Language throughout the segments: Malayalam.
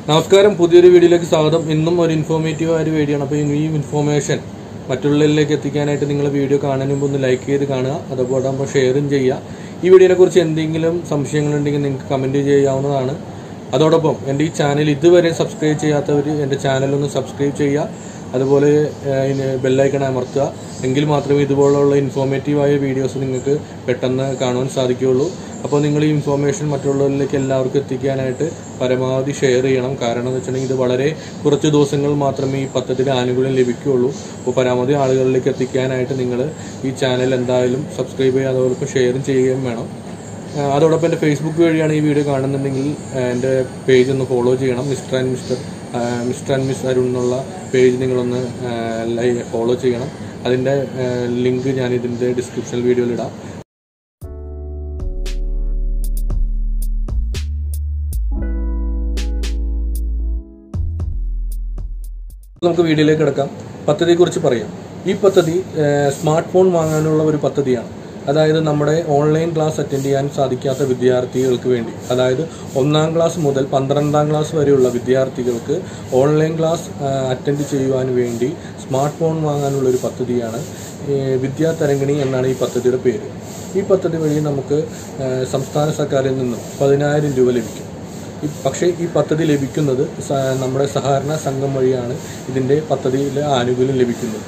നമസ്കാരം പുതിയൊരു വീഡിയോയിലേക്ക് സ്വാഗതം ഇന്നും ഒരു ഇൻഫോർമേറ്റീവ് ആയ ഒരു വീഡിയോ ആണ് അപ്പോൾ ഈ ഇൻഫോർമേഷൻ മറ്റുള്ളവരിലേക്ക് എത്തിക്കാനായിട്ട് നിങ്ങൾ വീഡിയോ കാണുന്നതിന് മുമ്പ് ഒന്ന് ലൈക്ക് ചെയ്ത് കാണുക അതുപോലെ അപ്പോൾ ഷെയറും ചെയ്യുക ഈ വീഡിയോനെ കുറിച്ച് എന്തെങ്കിലും സംശയങ്ങളുണ്ടെങ്കിൽ നിങ്ങൾക്ക് കമൻറ്റ് ചെയ്യാവുന്നതാണ് അതോടൊപ്പം എൻ്റെ ഈ ചാനൽ ഇതുവരെ സബ്സ്ക്രൈബ് ചെയ്യാത്തവർ എൻ്റെ ചാനലൊന്ന് സബ്സ്ക്രൈബ് ചെയ്യുക അതുപോലെ ബെല്ലൈക്കൺ അമർത്തുക എങ്കിൽ മാത്രമേ ഇതുപോലുള്ള ഇൻഫോർമേറ്റീവായ വീഡിയോസ് നിങ്ങൾക്ക് പെട്ടെന്ന് കാണുവാൻ സാധിക്കുകയുള്ളൂ അപ്പോൾ നിങ്ങൾ ഈ ഇൻഫോർമേഷൻ മറ്റുള്ളവരിലേക്ക് എല്ലാവർക്കും എത്തിക്കാനായിട്ട് പരമാവധി ഷെയർ ചെയ്യണം കാരണം എന്ന് വെച്ചിട്ടുണ്ടെങ്കിൽ ഇത് വളരെ കുറച്ച് ദിവസങ്ങൾ മാത്രമേ ഈ പദ്ധതിയുടെ ആനുകൂല്യം ലഭിക്കുകയുള്ളൂ അപ്പോൾ പരമാവധി ആളുകളിലേക്ക് എത്തിക്കാനായിട്ട് നിങ്ങൾ ഈ ചാനൽ എന്തായാലും സബ്സ്ക്രൈബ് ചെയ്യുക അതോടൊപ്പം ഷെയറും ചെയ്യുകയും വേണം ആ, അതോടൊപ്പം എൻ്റെ ഫേസ്ബുക്ക് വഴിയാണ് ഈ വീഡിയോ കാണുന്നുണ്ടെങ്കിൽ ആ, എൻ്റെ പേജ് ഒന്ന് ഫോളോ ചെയ്യണം മിസ്റ്റർ ആൻഡ് മിസ്റ്റർ ആ, മിസ്റ്റർ ആൻഡ് മിസ് അരുൺ എന്നുള്ള പേജ് നിങ്ങളൊന്ന് ലൈ ഫോളോ ചെയ്യണം അതിൻ്റെ ലിങ്ക് ഞാൻ ഇതിൻ്റെ ഡിസ്ക്രിപ്ഷൻ വീഡിയോയിൽ ഇടാം നമുക്ക് വീഡിയോയിലേക്ക് കിടക്കാം പദ്ധതിയെക്കുറിച്ച് പറയാം ഈ പദ്ധതി സ്മാർട്ട് ഫോൺ വാങ്ങാനുള്ള ഒരു പദ്ധതിയാണ് അതായത് നമ്മുടെ ഓൺലൈൻ ക്ലാസ് അറ്റൻഡ് ചെയ്യാൻ സാധിക്കാത്ത വിദ്യാർത്ഥികൾക്ക് വേണ്ടി അതായത് ഒന്നാം ക്ലാസ് മുതൽ പന്ത്രണ്ടാം ക്ലാസ് വരെയുള്ള വിദ്യാർത്ഥികൾക്ക് ഓൺലൈൻ ക്ലാസ് അറ്റൻഡ് ചെയ്യുവാൻ വേണ്ടി സ്മാർട്ട് ഫോൺ വാങ്ങാനുള്ള ഒരു പദ്ധതിയാണ് ഏഹ് വിദ്യാതരംഗിണി എന്നാണ് ഈ പദ്ധതിയുടെ പേര് ഈ പദ്ധതി വഴി നമുക്ക് ഏഹ് സംസ്ഥാന സർക്കാരിൽ നിന്നും പതിനായിരം രൂപ ലഭിക്കും ഈ- പക്ഷേ ഈ പദ്ധതി ലഭിക്കുന്നത് സ- നമ്മുടെ സഹകരണ സംഘം വഴിയാണ് ഇതിൻ്റെ പദ്ധതിയിലെ ആനുകൂല്യം ലഭിക്കുന്നത്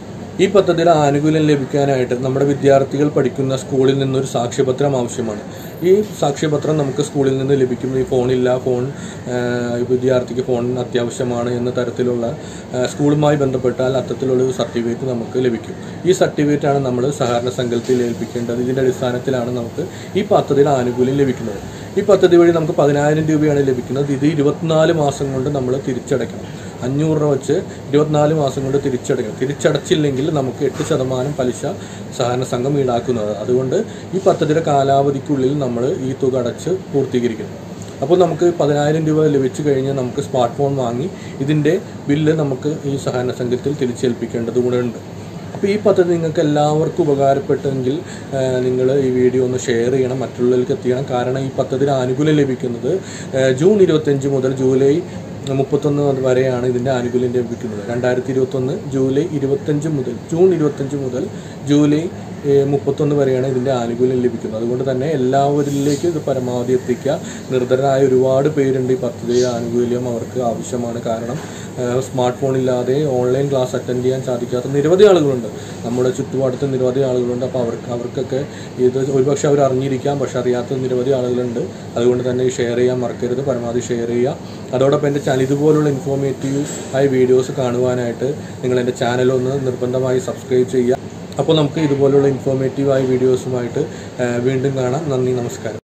ഈ പദ്ധതിയുടെ ആനുകൂല്യം ലഭിക്കാനായിട്ട് നമ്മുടെ വിദ്യാർത്ഥികൾ പഠിക്കുന്ന സ്കൂളിൽ നിന്നൊരു സാക്ഷ്യപത്രം ആവശ്യമാണ് ഈ സാക്ഷ്യപത്രം നമുക്ക് സ്കൂളിൽ നിന്ന് ലഭിക്കും ഈ ഫോണില്ല ഫോൺ ആ, വിദ്യാർത്ഥിക്ക് ഫോൺ അത്യാവശ്യമാണ് എന്ന തരത്തിലുള്ള ആ, സ്കൂളുമായി ബന്ധപ്പെട്ടാൽ അത്തരത്തിലുള്ള ഒരു സർട്ടിഫിക്കറ്റ് നമുക്ക് ലഭിക്കും ഈ സർട്ടിഫിക്കറ്റാണ് നമ്മൾ സഹകരണ സംഘത്തിൽ ഏൽപ്പിക്കേണ്ടത് ഇതിൻ്റെ അടിസ്ഥാനത്തിലാണ് നമുക്ക് ഈ പദ്ധതിയുടെ ആനുകൂല്യം ലഭിക്കുന്നത് ഈ പദ്ധതി വഴി നമുക്ക് പതിനായിരം രൂപയാണ് ലഭിക്കുന്നത് ഇത് ഇരുപത്തിനാല് മാസം കൊണ്ട് നമ്മൾ തിരിച്ചടയ്ക്കണം അഞ്ഞൂറ് രൂപ വെച്ച് ഇരുപത്തിനാല് മാസം കൊണ്ട് തിരിച്ചടയ്ക്കണം തിരിച്ചടച്ചില്ലെങ്കിൽ നമുക്ക് എട്ട് ശതമാനം പലിശ സഹകരണ സംഘം ഈടാക്കുന്നത് അതുകൊണ്ട് ഈ പദ്ധതിയുടെ കാലാവധിക്കുള്ളിൽ നമ്മൾ ഈ തുക അടച്ച് പൂർത്തീകരിക്കണം അപ്പോൾ നമുക്ക് പതിനായിരം രൂപ ലഭിച്ചു കഴിഞ്ഞാൽ നമുക്ക് സ്മാർട്ട് ഫോൺ വാങ്ങി ഇതിൻ്റെ ബില്ല് നമുക്ക് ഈ സഹകരണ സംഘത്തിൽ തിരിച്ചേൽപ്പിക്കേണ്ടത് കൂടെ ഉണ്ട് അപ്പോൾ ഈ പദ്ധതി നിങ്ങൾക്ക് എല്ലാവർക്കും ഉപകാരപ്പെട്ടെങ്കിൽ നിങ്ങൾ ഈ വീഡിയോ ഒന്ന് ഷെയർ ചെയ്യണം മറ്റുള്ളവർക്ക് എത്തിക്കണം കാരണം ഈ പദ്ധതിയുടെ ആനുകൂല്യം ലഭിക്കുന്നത് ആ, ജൂൺ ഇരുപത്തഞ്ച് മുതൽ ജൂലൈ മുപ്പത്തൊന്ന് വരെയാണ് ഇതിൻ്റെ ആനുകൂല്യം ലഭിക്കുന്നത് രണ്ടായിരത്തി ഇരുപത്തൊന്ന് ജൂലൈ ഇരുപത്തഞ്ച് മുതൽ ജൂൺ ഇരുപത്തഞ്ച് മുതൽ ജൂലൈ ഏഹ്, മുപ്പത്തൊന്ന് വരെയാണ് ഇതിൻ്റെ ആനുകൂല്യം ലഭിക്കുന്നത് അതുകൊണ്ട് തന്നെ എല്ലാവരിലേക്ക് ഇത് പരമാവധി എത്തിക്കുക നിർധരായ ഒരുപാട് പേരുണ്ട് ഈ പദ്ധതിയുടെ ആനുകൂല്യം അവർക്ക് ആവശ്യമാണ് കാരണം ഏഹ്, സ്മാർട്ട് ഫോൺ ഇല്ലാതെ ഓൺലൈൻ ക്ലാസ് അറ്റൻഡ് ചെയ്യാൻ സാധിക്കാത്ത നിരവധി ആളുകളുണ്ട് നമ്മുടെ ചുറ്റുപാടത്ത് നിരവധി ആളുകളുണ്ട് അപ്പോൾ അവർക്ക് അവർക്കൊക്കെ ഇത് ഒരുപക്ഷെ അവർ അറിഞ്ഞിരിക്കാം പക്ഷെ അറിയാത്ത നിരവധി ആളുകളുണ്ട് അതുകൊണ്ട് തന്നെ ഈ ഷെയർ ചെയ്യാൻ മറക്കരുത് പരമാവധി ഷെയർ ചെയ്യുക അതോടൊപ്പം എൻ്റെ ചാനൽ ഇതുപോലുള്ള ഇൻഫോർമേറ്റീവ് ആയ വീഡിയോസ് കാണുവാനായിട്ട് നിങ്ങൾ എൻ്റെ ചാനൽ ഒന്ന് നിർബന്ധമായി സബ്സ്ക്രൈബ് ചെയ്യുക അപ്പോൾ നമുക്ക് ഇതുപോലുള്ള ഇൻഫോർമേറ്റീവ് ആയ വീഡിയോസുമായിട്ട് ആ, വീണ്ടും കാണാം നന്ദി നമസ്കാരം